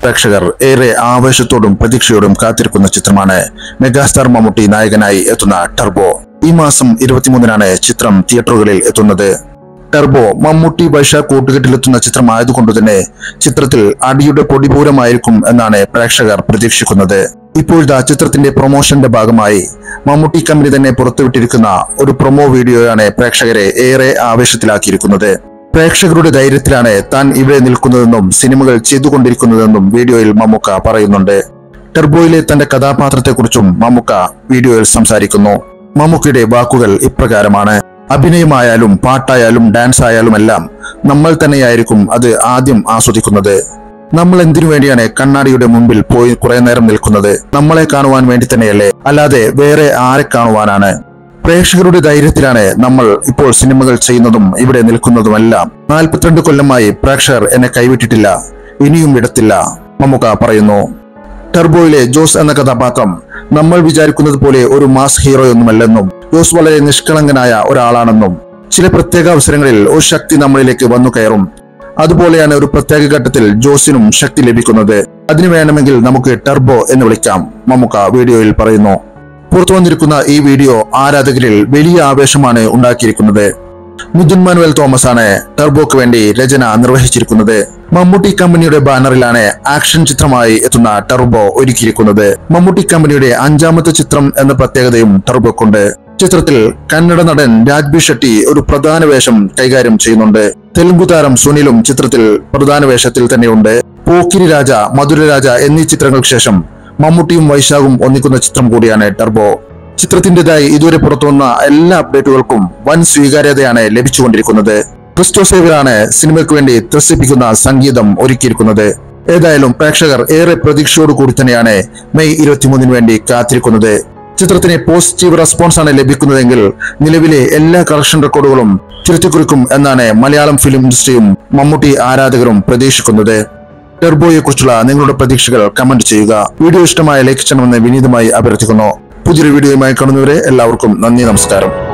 പ്രേക്ഷകർ ഏറെ ആവേശത്തോടും പ്രതീക്ഷയോടും കാത്തിരിക്കുന്ന ചിത്രമാണ് മെഗാസ്റ്റാർ മമ്മൂട്ടി നായകനായി എത്തുന്ന ടർബോ ഈ മാസം ഇരുപത്തിമൂന്നിനാണ് ചിത്രം തിയേറ്ററുകളിൽ എത്തുന്നത് ടർബോ മമ്മൂട്ടി വൈശാഖ് കൂട്ടുകെട്ടിലെത്തുന്ന ചിത്രമായതുകൊണ്ട് തന്നെ ചിത്രത്തിൽ അടിയുടെ പൊടിപൂരമായിരിക്കും എന്നാണ് പ്രേക്ഷകർ പ്രതീക്ഷിക്കുന്നത് ഇപ്പോഴത്തെ ചിത്രത്തിന്റെ പ്രൊമോഷന്റെ ഭാഗമായി മമ്മൂട്ടി കമ്പനി തന്നെ പുറത്തുവിട്ടിരിക്കുന്ന ഒരു പ്രൊമോ വീഡിയോയാണ് പ്രേക്ഷകരെ ഏറെ ആവേശത്തിലാക്കിയിരിക്കുന്നത് പ്രേക്ഷകരുടെ ധൈര്യത്തിലാണ് താൻ ഇവിടെ നിൽക്കുന്നതെന്നും സിനിമകൾ ചെയ്തുകൊണ്ടിരിക്കുന്നതെന്നും വീഡിയോയിൽ മമ്മൂക്ക പറയുന്നുണ്ട് ടെർബോയിലെ തന്റെ കഥാപാത്രത്തെക്കുറിച്ചും മമ്മൂക്ക വീഡിയോയിൽ സംസാരിക്കുന്നു മമ്മൂക്കയുടെ വാക്കുകൾ ഇപ്രകാരമാണ് അഭിനയമായാലും പാട്ടായാലും ഡാൻസ് ആയാലും എല്ലാം നമ്മൾ തന്നെയായിരിക്കും അത് ആദ്യം ആസ്വദിക്കുന്നത് നമ്മൾ എന്തിനു വേണ്ടിയാണ് കണ്ണാടിയുടെ മുമ്പിൽ പോയി കുറെ നേരം നിൽക്കുന്നത് നമ്മളെ കാണുവാൻ വേണ്ടി തന്നെയല്ലേ അല്ലാതെ വേറെ ആരെ കാണുവാനാണ് പ്രേക്ഷകരുടെ ധൈര്യത്തിലാണ് നമ്മൾ ഇപ്പോൾ സിനിമകൾ ചെയ്യുന്നതും ഇവിടെ നിൽക്കുന്നതുമെല്ലാം നാൽപ്പത്തിരണ്ട് കൊല്ലമായി പ്രേക്ഷകർ എന്നെ കൈവിട്ടിട്ടില്ല ഇനിയും വിടത്തില്ല മമ്മൂക്ക പറയുന്നു ടെർബോയിലെ ജോസ് എന്ന കഥാപാത്രം നമ്മൾ വിചാരിക്കുന്നത് പോലെ ഒരു മാസ് ഹീറോയൊന്നുമല്ലെന്നും ജോസ് വളരെ നിഷ്കളങ്കനായ ഒരാളാണെന്നും ചില പ്രത്യേക അവസരങ്ങളിൽ ഒരു ശക്തി നമ്മളിലേക്ക് വന്നു കയറും അതുപോലെയാണ് ഒരു പ്രത്യേക ഘട്ടത്തിൽ ജോസിനും ശക്തി ലഭിക്കുന്നത് അതിനു വേണമെങ്കിൽ നമുക്ക് ടെർബോ എന്ന് വിളിക്കാം മമ്മൂക്ക വീഡിയോയിൽ പറയുന്നു പുറത്തു വന്നിരിക്കുന്ന ഈ വീഡിയോ ആരാധകരിൽ വലിയ ആവേശമാണ് ഉണ്ടാക്കിയിരിക്കുന്നത് മുജുൻ മാനുവൽ തോമസ് ആണ് ടെർബോക്ക് വേണ്ടി രചന നിർവഹിച്ചിരിക്കുന്നത് മമ്മൂട്ടി കമ്പനിയുടെ ബാനറിലാണ് ആക്ഷൻ ചിത്രമായി എത്തുന്ന ടെർബോ ഒരുക്കിയിരിക്കുന്നത് മമ്മൂട്ടി കമ്പനിയുടെ അഞ്ചാമത്തെ ചിത്രം എന്ന പ്രത്യേകതയും ടെർബോക്കുണ്ട് ചിത്രത്തിൽ കന്നഡ നടൻ രാജ്ബി ഷെട്ടി ഒരു പ്രധാന വേഷം കൈകാര്യം ചെയ്യുന്നുണ്ട് തെലുങ്കു താരം സുനിലും ചിത്രത്തിൽ പ്രധാന വേഷത്തിൽ തന്നെയുണ്ട് പോക്കിരി രാജ മധുര രാജ എന്നീ ചിത്രങ്ങൾക്ക് ശേഷം മമ്മൂട്ടിയും വൈശാഖും ഒന്നിക്കുന്ന ചിത്രം കൂടിയാണ് ടെർബോ ചിത്രത്തിന്റേതായി ഇതുവരെ പുറത്തുവന്ന എല്ലാ അപ്ഡേറ്റുകൾക്കും വൻ സ്വീകാര്യതയാണ് ലഭിച്ചുകൊണ്ടിരിക്കുന്നത് ക്രിസ്റ്റോ സേവരാണ് സിനിമയ്ക്ക് വേണ്ടി ത്രസിപ്പിക്കുന്ന സംഗീതം ഒരുക്കിയിരിക്കുന്നത് ഏതായാലും പ്രേക്ഷകർ ഏറെ പ്രതീക്ഷയോട് കൂടി തന്നെയാണ് മെയ് ഇരുപത്തിമൂന്നിന് വേണ്ടി കാത്തിരിക്കുന്നത് ചിത്രത്തിന് പോസിറ്റീവ് റെസ്പോൺസ് ആണ് ലഭിക്കുന്നതെങ്കിൽ നിലവിലെ എല്ലാ കളക്ഷൻ റെക്കോർഡുകളും തിരുത്തിക്കുറിക്കും എന്നാണ് മലയാളം ഫിലിം ഇൻഡസ്ട്രിയും മമ്മൂട്ടി ആരാധകരും പ്രതീക്ഷിക്കുന്നത് ടെർബോയെ കുറിച്ചുള്ള നിങ്ങളുടെ പ്രതീക്ഷകൾ കമന്റ് ചെയ്യുക വീഡിയോ ഇഷ്ടമായ ലൈക്ക് ചെയ്യണമെന്ന് വിനീതമായി അഭ്യർത്ഥിക്കുന്നു പുതിയൊരു വീഡിയോയുമായി കാണുന്നവരെ എല്ലാവർക്കും നന്ദി നമസ്കാരം